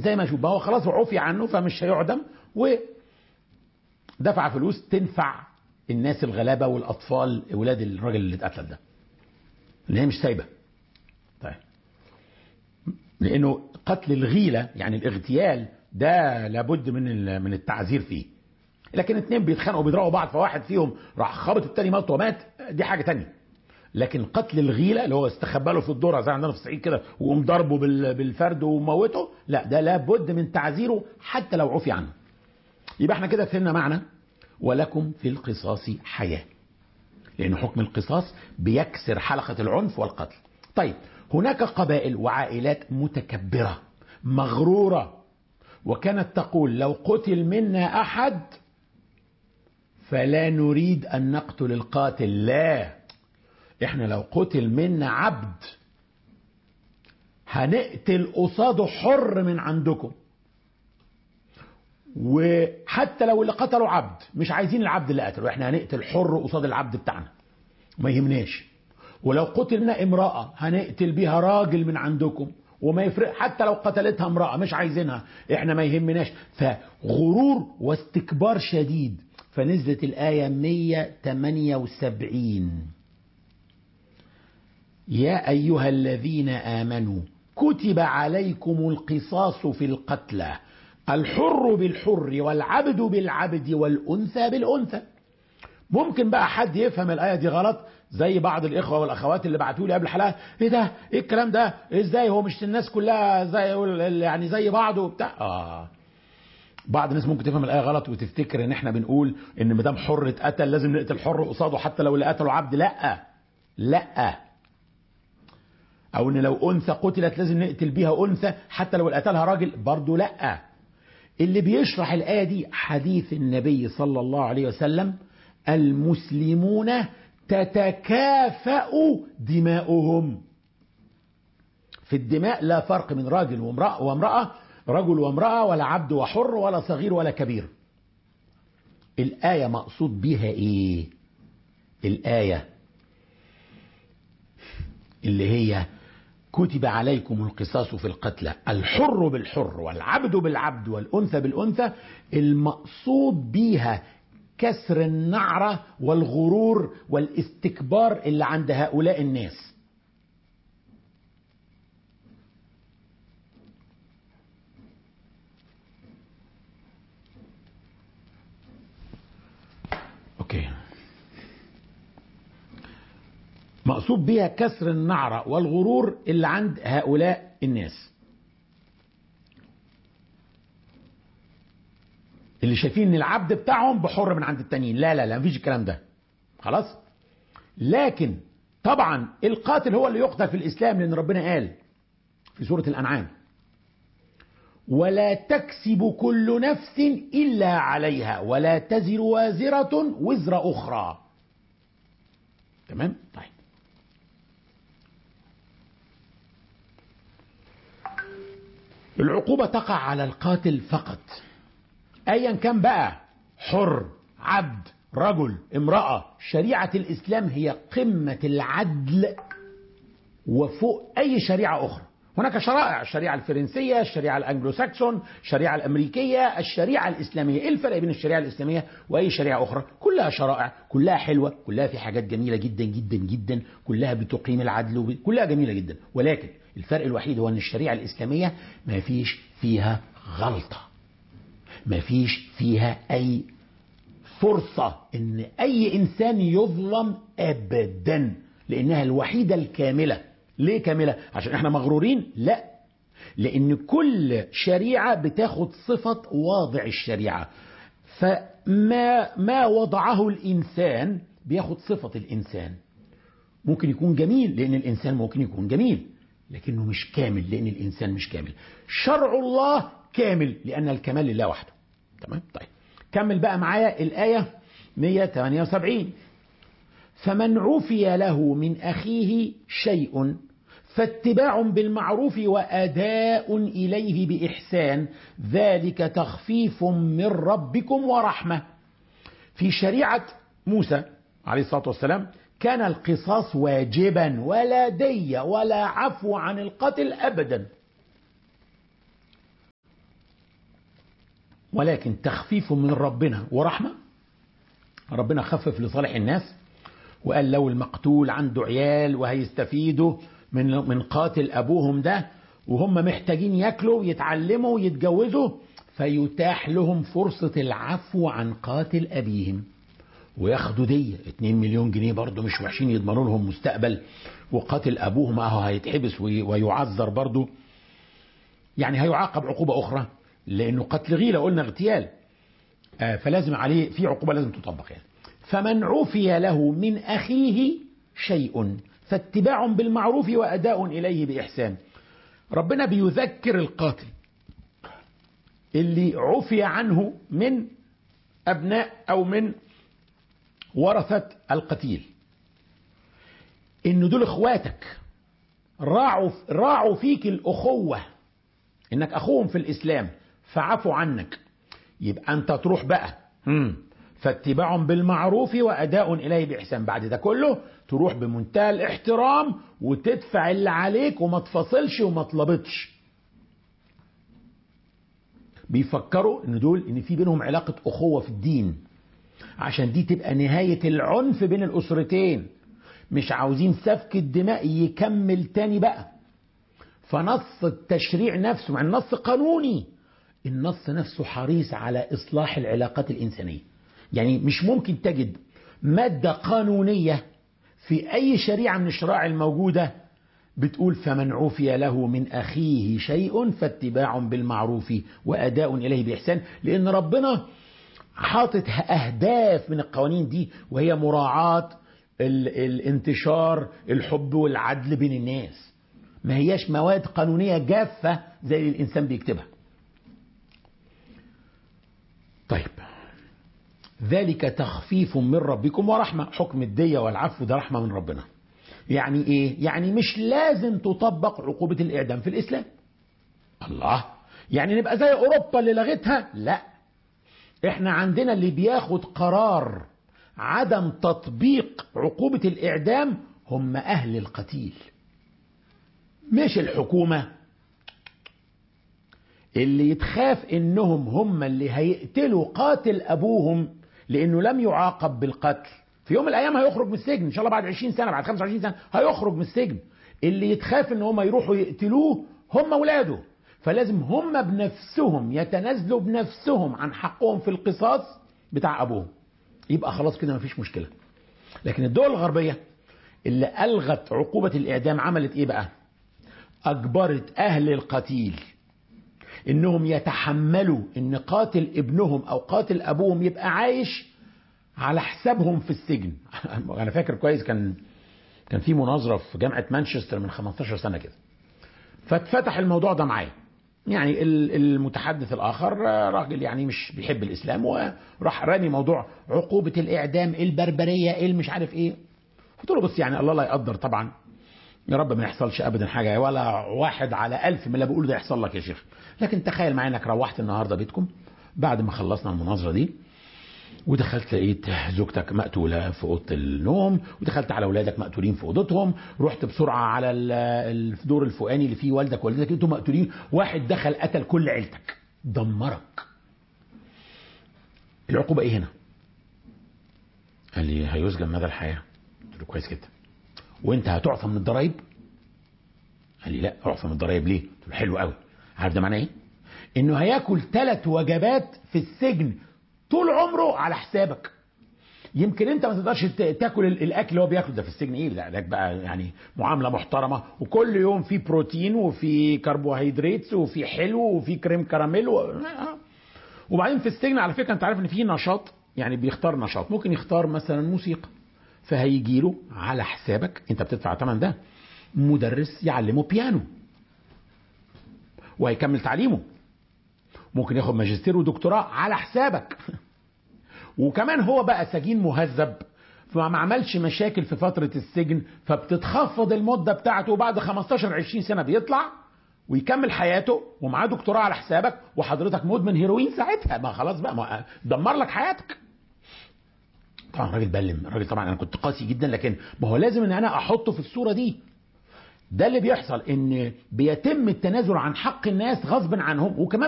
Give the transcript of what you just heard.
زي ما شوف هو خلاص عفي عنه فمش هيعدم ودفع فلوس تنفع الناس الغلابه والاطفال ولاد الراجل اللي اتقتل ده اللي هي مش سايبه طيب لانه قتل الغيله يعني الاغتيال ده لابد من من التعذير فيه لكن اتنين بيتخانقوا بيضربوا بعض فواحد فيهم راح خبط التاني مات ومات دي حاجه تانية لكن قتل الغيله اللي هو استخبى له في الذره زي عندنا في الصعيد كده وقوم ضربه بالفرد وموته لا ده لابد من تعذيره حتى لو عفي عنه يبقى احنا كده فهمنا معنى ولكم في القصاص حياه لان حكم القصاص بيكسر حلقه العنف والقتل طيب هناك قبائل وعائلات متكبره مغروره وكانت تقول لو قتل منا احد فلا نريد ان نقتل القاتل لا احنا لو قتل منا عبد هنقتل قصاده حر من عندكم وحتى لو اللي قتلوا عبد مش عايزين العبد اللي قتله احنا هنقتل حر قصاد العبد بتاعنا ما يهمناش ولو قتلنا امرأة هنقتل بيها راجل من عندكم وما يفرق حتى لو قتلتها امرأة مش عايزينها احنا ما يهمناش فغرور واستكبار شديد فنزلت الآية 178 يا أيها الذين آمنوا كتب عليكم القصاص في القتلى الحر بالحر والعبد بالعبد والأنثى بالأنثى ممكن بقى حد يفهم الآية دي غلط زي بعض الإخوة والأخوات اللي بعتوا لي قبل الحلقة إيه ده إيه الكلام ده إزاي هو مش الناس كلها زي يعني زي بعض وبتاع آه بعض الناس ممكن تفهم الآية غلط وتفتكر إن إحنا بنقول إن ما دام حر اتقتل لازم نقتل حر قصاده حتى لو اللي قتله عبد لأ لأ أو إن لو أنثى قتلت لازم نقتل بيها أنثى حتى لو اللي قتلها راجل برضه لأ اللي بيشرح الآية دي حديث النبي صلى الله عليه وسلم المسلمون تتكافأ دماؤهم في الدماء لا فرق من راجل وامرأة, وامرأة رجل وامرأة ولا عبد وحر ولا صغير ولا كبير الآية مقصود بها إيه الآية اللي هي كتب عليكم القصاص في القتلى الحر بالحر والعبد بالعبد والأنثى بالأنثى المقصود بيها كسر النعرة والغرور والاستكبار اللي عند هؤلاء الناس اوكي مقصود بها كسر النعرة والغرور اللي عند هؤلاء الناس اللي شايفين ان العبد بتاعهم بحر من عند التانيين لا لا لا مفيش الكلام ده خلاص لكن طبعا القاتل هو اللي يقتل في الاسلام لان ربنا قال في سورة الانعام ولا تكسب كل نفس الا عليها ولا تزر وازرة وزر اخرى تمام طيب العقوبة تقع على القاتل فقط ايا كان بقى حر عبد رجل امرأة شريعة الاسلام هي قمة العدل وفوق اي شريعة اخرى هناك شرائع الشريعة الفرنسية الشريعة الانجلو ساكسون الشريعة الامريكية الشريعة الاسلامية ايه الفرق بين الشريعة الاسلامية واي شريعة اخرى كلها شرائع كلها حلوة كلها في حاجات جميلة جدا جدا جدا كلها بتقيم العدل كلها جميلة جدا ولكن الفرق الوحيد هو ان الشريعة الاسلامية ما فيش فيها غلطة ما فيش فيها اي فرصة ان اي انسان يظلم ابدا لانها الوحيدة الكاملة ليه كاملة عشان احنا مغرورين لا لان كل شريعة بتاخد صفة واضع الشريعة فما ما وضعه الانسان بياخد صفة الانسان ممكن يكون جميل لان الانسان ممكن يكون جميل لكنه مش كامل لان الانسان مش كامل شرع الله كامل لان الكمال لله وحده تمام طيب كمل بقى معايا الآية 178 فمن عفي له من أخيه شيء فاتباع بالمعروف وأداء إليه بإحسان ذلك تخفيف من ربكم ورحمة في شريعة موسى عليه الصلاة والسلام كان القصاص واجبا ولا دية ولا عفو عن القتل أبدا ولكن تخفيف من ربنا ورحمة ربنا خفف لصالح الناس وقال لو المقتول عنده عيال وهيستفيدوا من من قاتل ابوهم ده وهم محتاجين ياكلوا ويتعلموا ويتجوزوا فيتاح لهم فرصة العفو عن قاتل ابيهم وياخدوا دية 2 مليون جنيه برضه مش وحشين يضمنوا لهم مستقبل وقاتل ابوهم اهو هيتحبس ويعذر برضه يعني هيعاقب عقوبة اخرى لانه قتل غيلة قلنا اغتيال آه فلازم عليه في عقوبة لازم تطبق يعني فمن عفي له من أخيه شيء فاتباع بالمعروف وأداء إليه بإحسان ربنا بيذكر القاتل اللي عفي عنه من أبناء أو من ورثة القتيل إن دول إخواتك راعوا راعوا فيك الأخوة إنك أخوهم في الإسلام فعفوا عنك يبقى أنت تروح بقى مم. فاتباع بالمعروف واداء اليه باحسان بعد ده كله تروح بمنتهى الاحترام وتدفع اللي عليك وما تفاصلش وما طلبتش بيفكروا ان دول ان في بينهم علاقه اخوه في الدين عشان دي تبقى نهايه العنف بين الاسرتين مش عاوزين سفك الدماء يكمل تاني بقى فنص التشريع نفسه مع النص قانوني النص نفسه حريص على اصلاح العلاقات الانسانيه يعني مش ممكن تجد مادة قانونية في أي شريعة من الشرائع الموجودة بتقول فمن عفي له من أخيه شيء فاتباع بالمعروف وأداء إليه بإحسان لأن ربنا حاطط أهداف من القوانين دي وهي مراعاة الانتشار الحب والعدل بين الناس ما هياش مواد قانونية جافة زي اللي الإنسان بيكتبها طيب ذلك تخفيف من ربكم ورحمة حكم الدية والعفو ده رحمة من ربنا يعني ايه يعني مش لازم تطبق عقوبة الاعدام في الاسلام الله يعني نبقى زي اوروبا اللي لغتها لا احنا عندنا اللي بياخد قرار عدم تطبيق عقوبة الاعدام هم اهل القتيل مش الحكومة اللي يتخاف انهم هم اللي هيقتلوا قاتل ابوهم لانه لم يعاقب بالقتل في يوم من الايام هيخرج من السجن ان شاء الله بعد 20 سنه بعد 25 سنه هيخرج من السجن اللي يتخاف ان هم يروحوا يقتلوه هم اولاده فلازم هم بنفسهم يتنازلوا بنفسهم عن حقهم في القصاص بتاع ابوهم يبقى خلاص كده مفيش مشكله لكن الدول الغربيه اللي الغت عقوبه الاعدام عملت ايه بقى اجبرت اهل القتيل انهم يتحملوا ان قاتل ابنهم او قاتل ابوهم يبقى عايش على حسابهم في السجن انا فاكر كويس كان كان في مناظره في جامعه مانشستر من 15 سنه كده فاتفتح الموضوع ده معايا يعني المتحدث الاخر راجل يعني مش بيحب الاسلام وراح رامي موضوع عقوبه الاعدام البربريه ايه مش عارف ايه قلت له بص يعني الله لا يقدر طبعا يا رب ما يحصلش ابدا حاجه ولا واحد على ألف من اللي بقوله ده يحصل لك يا شيخ لكن تخيل معايا انك روحت النهارده بيتكم بعد ما خلصنا المناظره دي ودخلت لقيت زوجتك مقتوله في اوضه النوم ودخلت على اولادك مقتولين في اوضتهم رحت بسرعه على الدور الفوقاني اللي فيه والدك ووالدتك انتوا مقتولين واحد دخل قتل كل عيلتك دمرك العقوبه ايه هنا قال لي هيسجن مدى الحياه قلت له كويس جدا وانت هتعفى من الضرايب قال لي لا اعفى من الضرايب ليه قلت له حلو قوي عارف ده معناه ايه انه هياكل ثلاث وجبات في السجن طول عمره على حسابك يمكن انت ما تقدرش تاكل الاكل اللي هو بياكله ده في السجن ايه ده بقى يعني معامله محترمه وكل يوم في بروتين وفي كربوهيدرات وفي حلو وفي كريم كراميل و... وبعدين في السجن على فكره انت عارف ان في نشاط يعني بيختار نشاط ممكن يختار مثلا موسيقى فهيجي له على حسابك انت بتدفع ثمن ده مدرس يعلمه بيانو وهيكمل تعليمه ممكن ياخد ماجستير ودكتوراه على حسابك وكمان هو بقى سجين مهذب فما عملش مشاكل في فترة السجن فبتتخفض المدة بتاعته وبعد 15 20 سنة بيطلع ويكمل حياته ومعاه دكتوراه على حسابك وحضرتك مدمن هيروين ساعتها ما خلاص بقى ما دمر لك حياتك طبعا راجل بلم راجل طبعا انا كنت قاسي جدا لكن ما هو لازم ان انا احطه في الصوره دي ده اللي بيحصل ان بيتم التنازل عن حق الناس غصب عنهم وكمان